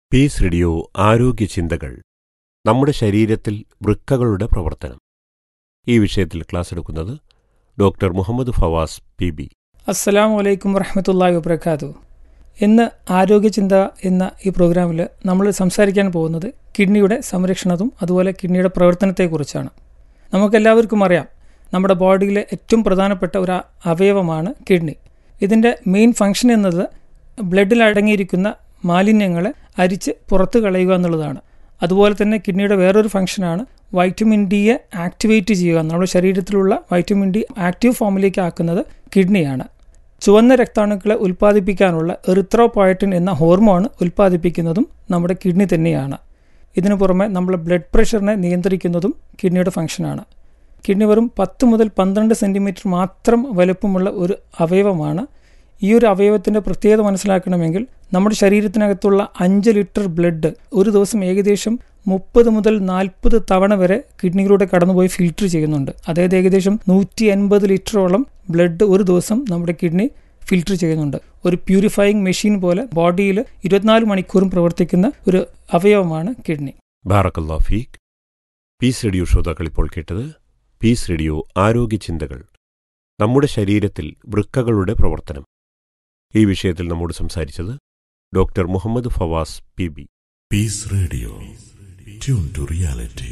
Piece radio ആരോഗ്യ ചിന്തകൾ നമ്മുടെ ശരീരത്തിൽ വൃക്കകളുടെ പ്രവർത്തനം ഈ വിഷയത്തിൽ ക്ലാസ് എടുക്കുന്നത് doctor Muhammad Fawaz P B അസ്സലാമു അലൈക്കും വറഹമത്തല്ലാഹി വബർക്കാത്തു ഇന്ന് ആരോഗ്യചിന്ത എന്ന ഈ പ്രോഗ്രാമിൽ നമ്മൾ സംസാരിക്കാൻ പോകുന്നത് കിഡ്നിയുടെ സംരക്ഷണവും അതുപോലെ കിഡ്നിയുടെ പ്രവർത്തനത്തെക്കുറിച്ചാണ് നമുക്കെല്ലാവർക്കും അറിയാം നമ്മുടെ ബോഡിയിലെ ഏറ്റവും പ്രധാനപ്പെട്ട ഒരു അവയവമാണ് കിഡ്നി ഇതിൻ്റെ മെയിൻ ഫങ്ഷൻ എന്നത് ബ്ലഡിൽ അടങ്ങിയിരിക്കുന്ന മാലിന്യങ്ങളെ അരിച്ച് പുറത്ത് കളയുക എന്നുള്ളതാണ് അതുപോലെ തന്നെ കിഡ്നിയുടെ വേറൊരു ഫംഗ്ഷനാണ് വൈറ്റമിൻ ഡിയെ ആക്ടിവേറ്റ് ചെയ്യുക നമ്മുടെ ശരീരത്തിലുള്ള വൈറ്റമിൻ ഡി ആക്റ്റീവ് ഫോമിലേക്ക് ആക്കുന്നത് കിഡ്നിയാണ് ചുവന്ന രക്താണുക്കളെ ഉൽപ്പാദിപ്പിക്കാനുള്ള എറിത്രോപോയറ്റിൻ എന്ന ഹോർമോൺ ഉൽപ്പാദിപ്പിക്കുന്നതും നമ്മുടെ കിഡ്നി തന്നെയാണ് ഇതിനു പുറമെ നമ്മളെ ബ്ലഡ് പ്രഷറിനെ നിയന്ത്രിക്കുന്നതും കിഡ്നിയുടെ ഫംഗ്ഷനാണ് കിഡ്നി വെറും പത്ത് മുതൽ പന്ത്രണ്ട് സെൻറ്റിമീറ്റർ മാത്രം വലുപ്പമുള്ള ഒരു അവയവമാണ് ഈ ഒരു അവയവത്തിൻ്റെ പ്രത്യേകത മനസ്സിലാക്കണമെങ്കിൽ നമ്മുടെ ശരീരത്തിനകത്തുള്ള അഞ്ച് ലിറ്റർ ബ്ലഡ് ഒരു ദിവസം ഏകദേശം മുപ്പത് മുതൽ നാൽപ്പത് തവണ വരെ കിഡ്നിയിലൂടെ കടന്നുപോയി ഫിൽറ്റർ ചെയ്യുന്നുണ്ട് അതായത് ഏകദേശം നൂറ്റി എൺപത് ലിറ്ററോളം ബ്ലഡ് ഒരു ദിവസം നമ്മുടെ കിഡ്നി ഫിൽറ്റർ ചെയ്യുന്നുണ്ട് ഒരു പ്യൂരിഫയിങ് മെഷീൻ പോലെ ബോഡിയിൽ ഇരുപത്തിനാല് മണിക്കൂറും പ്രവർത്തിക്കുന്ന ഒരു അവയവമാണ് കിഡ്നി ബാറക്കല്ലാ ഫീഖ് പീസ് റേഡിയോ ശ്രോതാക്കൾ ഇപ്പോൾ കേട്ടത് പീസ് റേഡിയോ ആരോഗ്യ ചിന്തകൾ നമ്മുടെ ശരീരത്തിൽ വൃക്കകളുടെ പ്രവർത്തനം ഈ വിഷയത്തിൽ നമ്മോട് സംസാരിച്ചത് doctor Muhammad Fawaz P B Peace Radio. Tune to reality.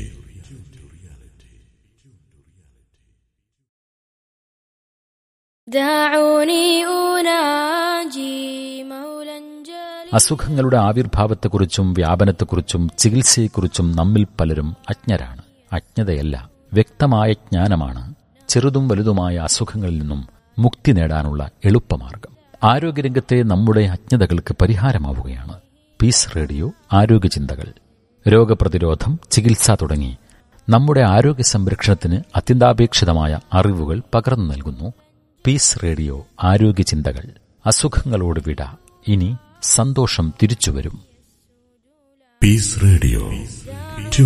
دعوني أناجي مولا جليلا അസുഖങ്ങളുടെ ആവിർഭാവത്തെക്കുറിച്ചും വ്യാപനത്തെക്കുറിച്ചും ചികിത്സയെക്കുറിച്ചും നമ്മിൽ പലരും അജ്ഞരാണ് അജ്ഞതയല്ല വ്യക്തമായ ജ്ഞാനമാണ് ചെറുതും വലുതുമായ അസുഖങ്ങളിൽ നിന്നും മുക്തി നേടാനുള്ള എളുപ്പമാർഗം ആരോഗ്യരംഗത്തെ നമ്മുടെ അജ്ഞതകൾക്ക് പരിഹാരമാവുകയാണ് പീസ് റേഡിയോ ആരോഗ്യചിന്തകൾ രോഗപ്രതിരോധം ചികിത്സ തുടങ്ങി നമ്മുടെ ആരോഗ്യ സംരക്ഷണത്തിന് അത്യന്താപേക്ഷിതമായ അറിവുകൾ പകർന്നു നൽകുന്നു പീസ് റേഡിയോ ആരോഗ്യചിന്തകൾ അസുഖങ്ങളോട് വിട ഇനി സന്തോഷം തിരിച്ചുവരും Peace Radio.